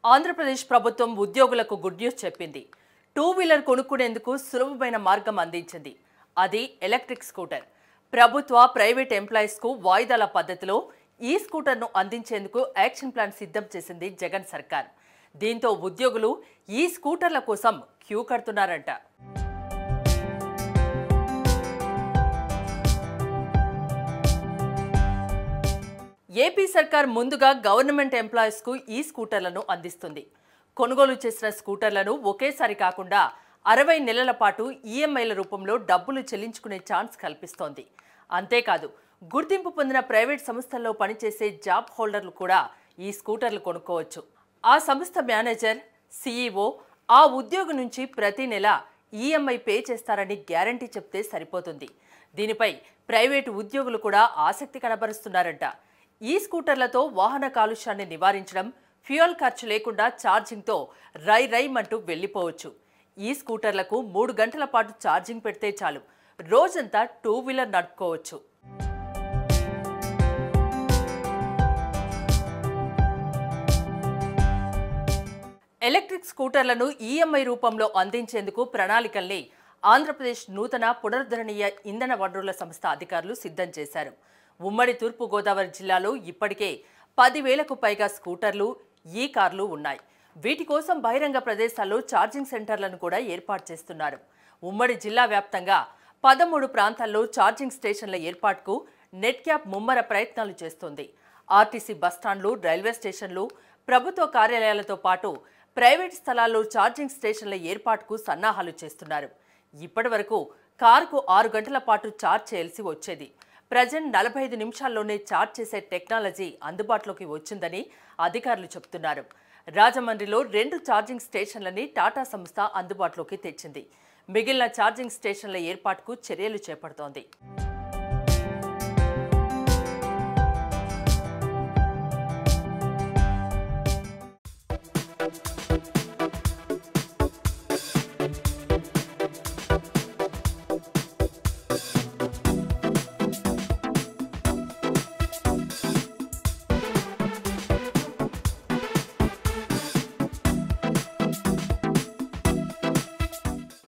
ఆంధ్రప్రదేశ్ ప్రభుత్వం ఉద్యోగులకు good news చెప్పింది టూ వీలర్ కొనుక్కునేందుకు సులభమైన మార్గం అందించింది అది ఎలక్ట్రిక్ స్కూటర్ ప్రభుత్వ ప్రైవేట్ ఎంప్లాయీస్కు వాయిదాల పద్ధతిలో ఈ స్కూటర్ను అందించేందుకు యాక్షన్ ప్లాన్ సిద్ధం చేసింది జగన్ సర్కార్ దీంతో ఉద్యోగులు ఈ స్కూటర్ల కోసం క్యూ కడుతున్నారంట ఏపీ సర్కార్ ముందుగా గవర్నమెంట్ ఎంప్లాయీస్కు ఈ స్కూటర్లను అందిస్తుంది కొనుగోలు చేసిన స్కూటర్లను ఒకేసారి కాకుండా అరవై నెలల పాటు ఈఎంఐల రూపంలో డబ్బులు చెల్లించుకునే ఛాన్స్ కల్పిస్తోంది అంతేకాదు గుర్తింపు పొందిన ప్రైవేట్ సంస్థల్లో పనిచేసే జాబ్ హోల్డర్లు కూడా ఈ స్కూటర్లు కొనుక్కోవచ్చు ఆ సంస్థ మేనేజర్ సీఈఓ ఆ ఉద్యోగి నుంచి ప్రతి నెల ఈఎంఐ పే చేస్తారని గ్యారంటీ చెప్తే సరిపోతుంది దీనిపై ప్రైవేటు ఉద్యోగులు కూడా ఆసక్తి కనబరుస్తున్నారంట ఈ స్కూటర్లతో వాహన కాలుష్యాన్ని నివారించడం ఫ్యూయల్ ఖర్చు లేకుండా ఛార్జింగ్తో రై రైమంటూ వెళ్ళిపోవచ్చు ఈ స్కూటర్లకు మూడు గంటల పాటు ఛార్జింగ్ పెడితే చాలు రోజంతా టూ వీలర్ నడుపుకోవచ్చు ఎలక్ట్రిక్ స్కూటర్లను ఈఎంఐ రూపంలో అందించేందుకు ప్రణాళికల్ని ఆంధ్రప్రదేశ్ నూతన పునరుద్ధరణీయ ఇంధన వనరుల సంస్థ అధికారులు సిద్ధం చేశారు ఉమ్మడి తూర్పు గోదావరి జిల్లాలో ఇప్పటికే పదివేలకు పైగా స్కూటర్లు ఈ కార్లు ఉన్నాయి వీటి కోసం బహిరంగ ప్రదేశాల్లో ఛార్జింగ్ సెంటర్లను కూడా ఏర్పాటు చేస్తున్నారు ఉమ్మడి జిల్లా వ్యాప్తంగా పదమూడు ప్రాంతాల్లో ఛార్జింగ్ స్టేషన్ల ఏర్పాటుకు నెట్ క్యాప్ ముమ్మర ప్రయత్నాలు చేస్తోంది ఆర్టీసీ బస్టాండ్లు రైల్వే స్టేషన్లు ప్రభుత్వ కార్యాలయాలతో పాటు ప్రైవేట్ స్థలాల్లో ఛార్జింగ్ స్టేషన్ల ఏర్పాటుకు సన్నాహాలు చేస్తున్నారు ఇప్పటి వరకు కారుకు ఆరు గంటల పాటు ఛార్జ్ చేయాల్సి వచ్చేది ప్రజెంట్ నలభై ఐదు నిమిషాల్లోనే ఛార్జ్ చేసే టెక్నాలజీ అందుబాటులోకి వచ్చిందని అధికారులు చెబుతున్నారు రాజమండ్రిలో రెండు ఛార్జింగ్ స్టేషన్లని టాటా సంస్థ అందుబాటులోకి తెచ్చింది మిగిలిన ఛార్జింగ్ స్టేషన్ల ఏర్పాటుకు చర్యలు చేపడుతోంది